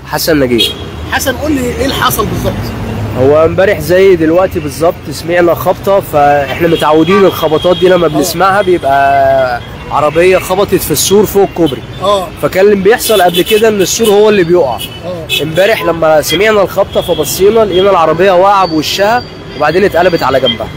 حسن نجيب حسن قول لي ايه اللي حصل بالظبط هو امبارح زي دلوقتي بالظبط سمعنا خبطه فاحنا متعودين الخبطات دي لما بنسمعها بيبقى عربيه خبطت في السور فوق الكوبري اه فكان اللي بيحصل قبل كده ان السور هو اللي بيقع اه امبارح لما سمعنا الخبطه فبصينا لقينا العربيه واقعه بوشها وبعدين اتقلبت على جنبها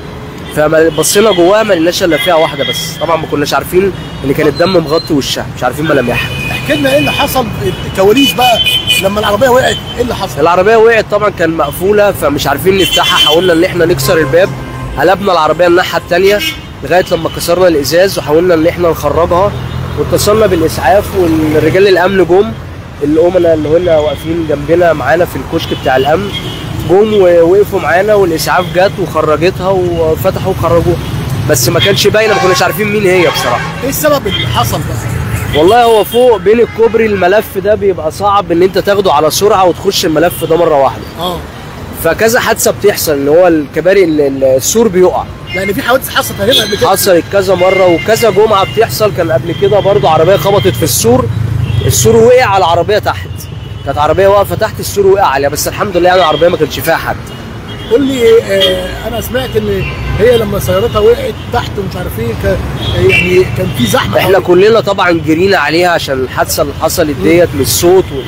فبصينا جواها ما لقيناش الا فيها واحده بس طبعا ما كناش عارفين ان كان الدم مغطي وشها مش عارفين ملامحها احكي لنا ايه اللي حصل الكواليس بقى لما العربيه وقعت ايه اللي حصل العربيه وقعت طبعا كان مقفوله فمش عارفين نفتحها حاولنا ان احنا نكسر الباب قلبنا العربيه الناحيه الثانيه لغايه لما كسرنا الازاز وحاوولنا ان احنا نخرجها واتصلنا بالاسعاف والرجال الامن جم الامناء اللي هنا واقفين جنبنا معانا في الكشك بتاع الامن جم ووقفوا معانا والاسعاف جت وخرجتها وفتحوا وخرجوها بس ما كانش باينه ما كناش عارفين مين هي بصراحه ايه السبب اللي حصل بقى والله هو فوق بين الكوبري الملف ده بيبقى صعب ان انت تاخده على سرعه وتخش الملف ده مره واحده اه فكذا حادثه بتحصل ان هو الكباري ال- ال- السور بيقع يعني في حوادث حصلت هنا قبل كده حصلت كذا مره وكذا جمعه بتحصل كان قبل كده برضه عربيه خبطت في السور السور وقع على العربيه تحت كانت عربيه واقفه تحت السور وقع عليها بس الحمد لله يعني العربيه ما كانش فيها حد قول لي آه انا سمعت ان هي لما سيارتها وقعت تحت ومش عارف ايه كان يعني كان في زحمه احنا أوي. كلنا طبعا جرينا عليها عشان الحادثه اللي حصلت ديت من الصوت و...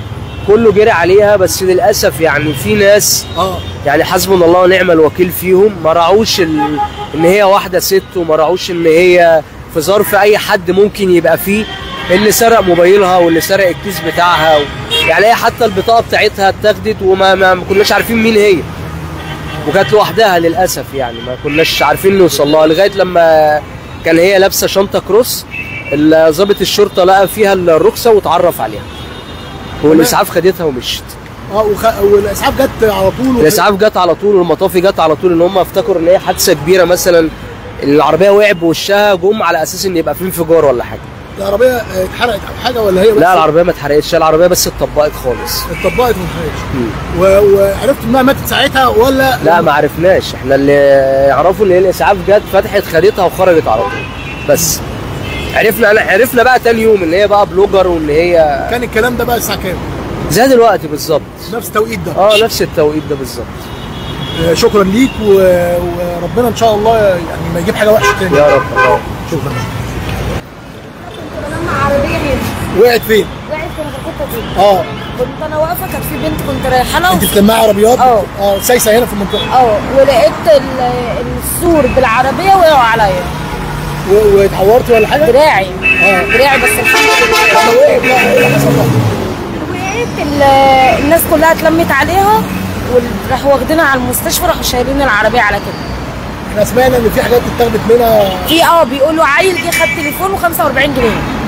كله جري عليها بس للاسف يعني في ناس اه يعني حسبنا الله ونعم الوكيل فيهم ما راعوش ال... ان هي واحده ست وما راعوش ان هي في ظرف اي حد ممكن يبقى فيه اللي سرق موبايلها واللي سرق الكيس بتاعها و... يعني هي حتى البطاقه بتاعتها اتاخدت وما ما ما كناش عارفين مين هي وكانت لوحدها للاسف يعني ما كناش عارفين نوصل لها لغايه لما كان هي لابسه شنطه كروس ال- ضابط الشرطه لقى فيها الرخصه واتعرف عليها والاسعاف خدتها ومشت اه وخ... والاسعاف جت على طول وخ- الاسعاف جت على طول والمطافي جت على طول ان هم افتكروا ان هي حادثه كبيره مثلا العربيه وقعت بوشها جم على اساس ان يبقى في انفجار ولا حاجه العربيه آه، اتحرقت او حاجه ولا هي بس لا العربيه ما اتحرقتش العربيه بس اتطبقت خالص اتطبقت وما اتحرقتش و... وعرفت انها ماتت ساعتها ولا لا ما عرفناش احنا اللي يعرفوا ان هي الاسعاف جت فتحت خدتها وخرجت على طول بس عرفنا انا عرفنا بقى تاني يوم ان هي بقى بلوجر وان هي كان الكلام ده بقى الساعه كام؟ زي دلوقتي بالظبط نفس التوقيت ده اه نفس التوقيت ده بالظبط آه، شكرا ليك و... وربنا ان شاء الله يعني ما يجيب حاجه وحشه تاني يا رب يا رب. شكرا لما عربية هنا وقعت فين؟ وقعت في الخطة دي اه كنت انا واقفة كانت في بنت كنت رايحة لها انت بتلمعي عربيات؟ اه. اه سايسه هنا في المنطقه اه ولقيت ال- السور بالعربية وقعوا عليا و- واتعورتي ولا حاجه؟ دراعي اه. دراعي بس الحمد لله لما وقعت بقى ايه اللي حصل بقى؟ وقعت ال- الناس كلها اتلمت عليها وراحوا واخدينها على المستشفى راحوا شايلين العربية على كده احنا سمعنا ان في حاجات اتاخدت منها في اه بيقولوا عيل جه خد تليفون و45 جنيه